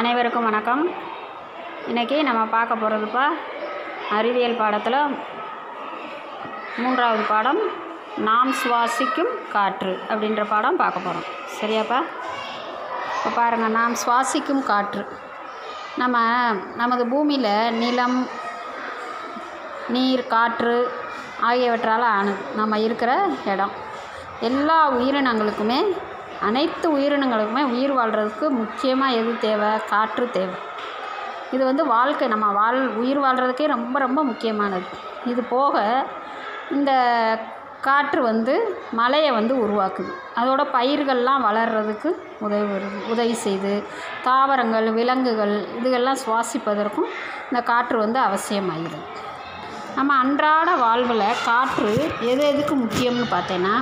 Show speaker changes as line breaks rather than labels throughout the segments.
அனைவருக்கும் வணக்கம் இன்றைக்கி நம்ம பார்க்க போகிறதுப்பா அறிவியல் பாடத்தில் மூன்றாவது பாடம் நாம் சுவாசிக்கும் காற்று அப்படின்ற பாடம் பார்க்க போகிறோம் சரியாப்பா இப்போ பாருங்கள் நாம் சுவாசிக்கும் காற்று நம்ம நமது பூமியில் நிலம் நீர் காற்று ஆகியவற்றால் ஆனது நம்ம இருக்கிற இடம் எல்லா உயிரினங்களுக்குமே அனைத்து உயிரினங்களுக்குமே உயிர் வாழ்கிறதுக்கு முக்கியமாக எது தேவை காற்று தேவை இது வந்து வாழ்க்கை நம்ம வாழ் உயிர் வாழ்கிறதுக்கே ரொம்ப ரொம்ப முக்கியமானது இது போக இந்த காற்று வந்து மழையை வந்து உருவாக்குது அதோட பயிர்கள்லாம் வளர்கிறதுக்கு உதவி வருது உதவி செய்து தாவரங்கள் விலங்குகள் இதுகெல்லாம் சுவாசிப்பதற்கும் இந்த காற்று வந்து அவசியமாகிறது நம்ம அன்றாட வாழ்வில் காற்று எது எதுக்கு முக்கியம்னு பார்த்தேன்னா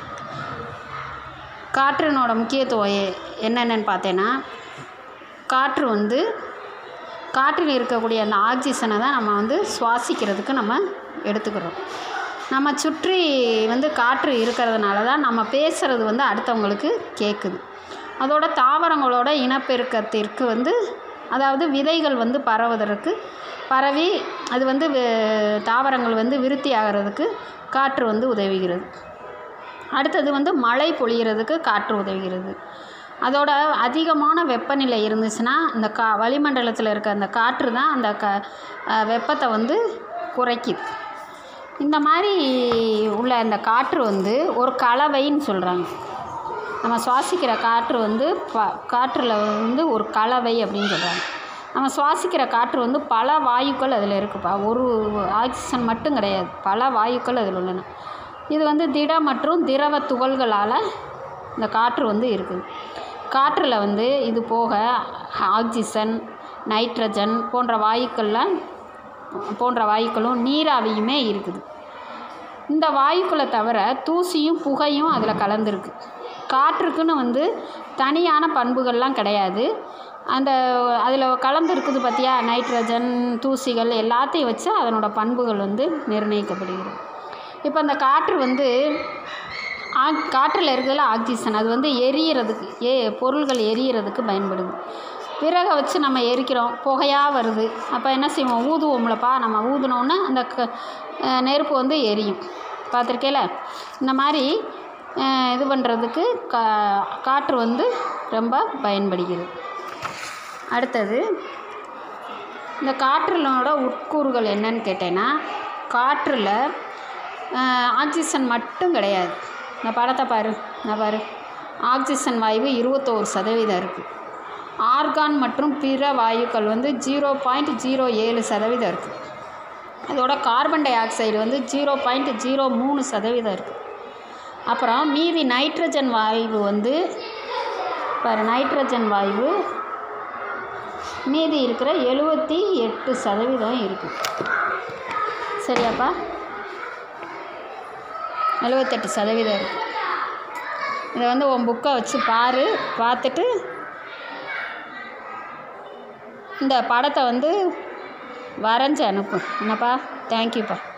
காற்றினோட முக்கியத்துவம் எ- என்னென்னு பார்த்தேன்னா காற்று வந்து காற்றில் இருக்கக்கூடிய அந்த ஆக்சிஜனை தான் நம்ம வந்து சுவாசிக்கிறதுக்கு நம்ம எடுத்துக்கிறோம் நம்ம சுற்றி வந்து காற்று இருக்கிறதுனால தான் நம்ம பேசுகிறது வந்து அடுத்தவங்களுக்கு கேட்குது அதோட தாவரங்களோட இனப்பெருக்கத்திற்கு வந்து அதாவது விதைகள் வந்து பரவுவதற்கு பரவி அது வந்து வி- தாவரங்கள் வந்து விருத்தி ஆகிறதுக்கு காற்று வந்து உதவுகிறது அடுத்தது வந்து மழை பொழிகிறதுக்கு காற்று உதவுகிறது அதோட அதிகமான வெப்பநிலை இருந்துச்சுன்னா இந்த கா வளிமண்டலத்தில் இருக்க அந்த காற்று தான் அந்த க அஹ் வெப்பத்தை வந்து குறைக்குது இந்த மாதிரி உள்ள அந்த காற்று வந்து ஒரு கலவைன்னு சொல்கிறாங்க நம்ம சுவாசிக்கிற காற்று வந்து ப காற்றில் வந்து ஒரு கலவை அப்படின்னு சொல்கிறாங்க நம்ம சுவாசிக்கிற காற்று வந்து பல வாயுக்கள் அதில் இருக்குப்பா ஒரு ஆக்சிஜன் மட்டும் கிடையாது பல வாயுக்கள் அதில் உள்ளன இது வந்து திட மற்றும் திரவ துகள்களால் இந்த காற்று வந்து இருக்குது காற்றில் வந்து இது போக ஆக்சிஜன் நைட்ரஜன் போன்ற வாயுக்கள்லாம் போன்ற வாயுக்களும் நீராவியுமே இருக்குது இந்த வாயுக்களை தவிர தூசியும் புகையும் அதில் கலந்துருக்கு காற்றுக்குன்னு வந்து தனியான பண்புகள்லாம் கிடையாது அந்த அதில் கலந்து இருக்குது பார்த்தியா நைட்ரஜன் தூசிகள் எல்லாத்தையும் வச்சு அதனோட பண்புகள் வந்து நிர்ணயிக்கப்படுகிறது இப்போ அந்த காற்று வந்து ஆக் காற்றில் இருக்கிறதுல ஆக்சிஜன் அது வந்து எரியறதுக்கு ஏ பொருள்கள் எரியறதுக்கு பயன்படுது விறகை வச்சு நம்ம எரிக்கிறோம் புகையாக வருது அப்போ என்ன செய்வோம் ஊதுவோம்லப்பா நம்ம ஊதுனோன்னே அந்த க அஹ் நெருப்பு வந்து எரியும் பார்த்துருக்கேல இந்த மாதிரி அஹ் இது பண்ணுறதுக்கு கா காற்று வந்து ரொம்ப பயன்படுகிறது அடுத்தது இந்த காற்றினோட உட்கூறுகள் என்னன்னு கேட்டேன்னா காற்றில் ஆக்சிஜன் மட்டும் கிடையாது இந்த படத்தை பாரு இந்த பாரு ஆக்சிஜன் வாயு இருபத்தோரு சதவீதம் இருக்குது ஆர்கான் மற்றும் பிற வாயுக்கள் வந்து ஜீரோ பாயிண்ட் ஜீரோ ஏழு சதவீதம் இருக்குது அதோட கார்பன் டை ஆக்சைடு வந்து ஜீரோ பாயிண்ட் ஜீரோ மூணு சதவீதம் இருக்குது அப்புறம் மீதி நைட்ரஜன் வாயு வந்து பாரு நைட்ரஜன் வாயு மீதி இருக்கிற எழுபத்தி எட்டு சதவீதம் இருக்குது சரியாப்பா எழுபத்தெட்டு சதவீதம் இருக்குது இதை வந்து உன் புக்கை வச்சு பாரு பார்த்துட்டு இந்த படத்தை வந்து வரைஞ்சி அனுப்பு என்னப்பா தேங்க்யூப்பா